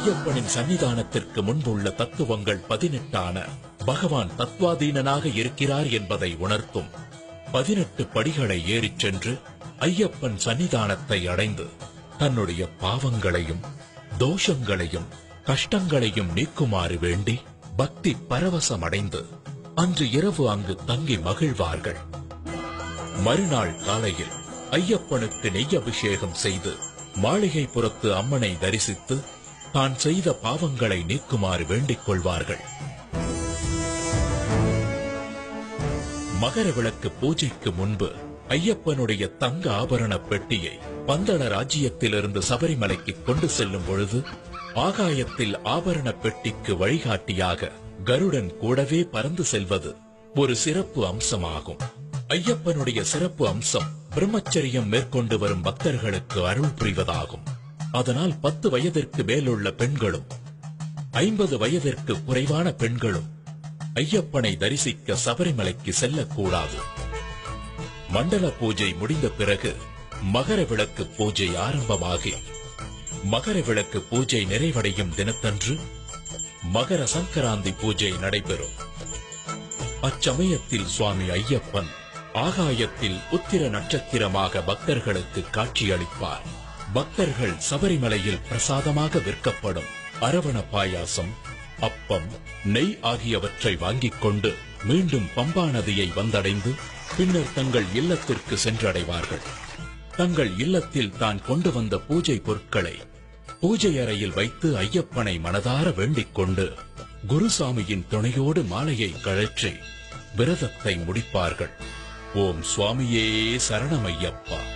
ஐயப்பனின் சன்னிதானத்திற்கு முன்புள்ள தத்துவங்கள் பதினெட்டான பகவான் தத்வாதீனனாக இருக்கிறார் என்பதை உணர்த்தும் பதினெட்டு படிகளை ஏறிச் சென்று ஐயப்பன் சன்னிதானத்தை அடைந்து தன்னுடைய பாவங்களையும் தோஷங்களையும் கஷ்டங்களையும் நீக்குமாறு வேண்டி பக்தி பரவசமடைந்து அன்று இரவு அங்கு தங்கி மகிழ்வார்கள் மறுநாள் காலையில் ஐயப்பனுக்கு நெய் அபிஷேகம் செய்து மாளிகைப்புறத்து அம்மனை தரிசித்து தான் செய்த பாவங்களை நீக்குமாறு வேண்டிக் கொள்வார்கள் மகர விளக்கு பூஜைக்கு முன்பு ஐயப்பனுடைய தங்க ஆபரண பெட்டியை பந்தள ராஜ்யத்திலிருந்து சபரிமலைக்கு கொண்டு செல்லும் பொழுது ஆகாயத்தில் ஆபரண பெட்டிக்கு வழிகாட்டியாக கருடன் கூடவே பறந்து செல்வது ஒரு சிறப்பு அம்சமாகும் ஐயப்பனுடைய சிறப்பு அம்சம் பிரம்மச்சரியம் மேற்கொண்டு வரும் பக்தர்களுக்கு அருள் புரிவதாகும் அதனால் பத்து வயதிற்கு மேலுள்ள பெண்களும் ஐம்பது வயதிற்கு குறைவான பெண்களும் ஐயப்பனை தரிசிக்க சபரிமலைக்கு செல்லக்கூடாது மண்டல பூஜை முடிந்த பிறகு மகர விளக்கு பூஜை ஆரம்பமாகி மகர விளக்கு பூஜை நிறைவடையும் தினத்தன்று மகர சங்கராந்தி பூஜை நடைபெறும் அச்சமயத்தில் சுவாமி ஐயப்பன் ஆகாயத்தில் உத்திர நட்சத்திரமாக பக்தர்களுக்கு காட்சியளிப்பார் பக்தர்கள் சபரிமலையில் பிரசாதமாக விற்கப்படும் அரவண பாயாசம் அப்பம் நெய் ஆகியவற்றை வாங்கிக் கொண்டு மீண்டும் பம்பா நதியை வந்தடைந்து பின்னர் தங்கள் இல்லத்திற்கு சென்றடைவார்கள் தங்கள் இல்லத்தில் தான் கொண்டு வந்த பூஜை பொருட்களை பூஜை அறையில் வைத்து ஐயப்பனை மனதார வேண்டிக் கொண்டு குருசாமியின் துணையோடு மாலையை கழற்றி விரதத்தை முடிப்பார்கள் ஓம் சுவாமியே சரணமையப்பா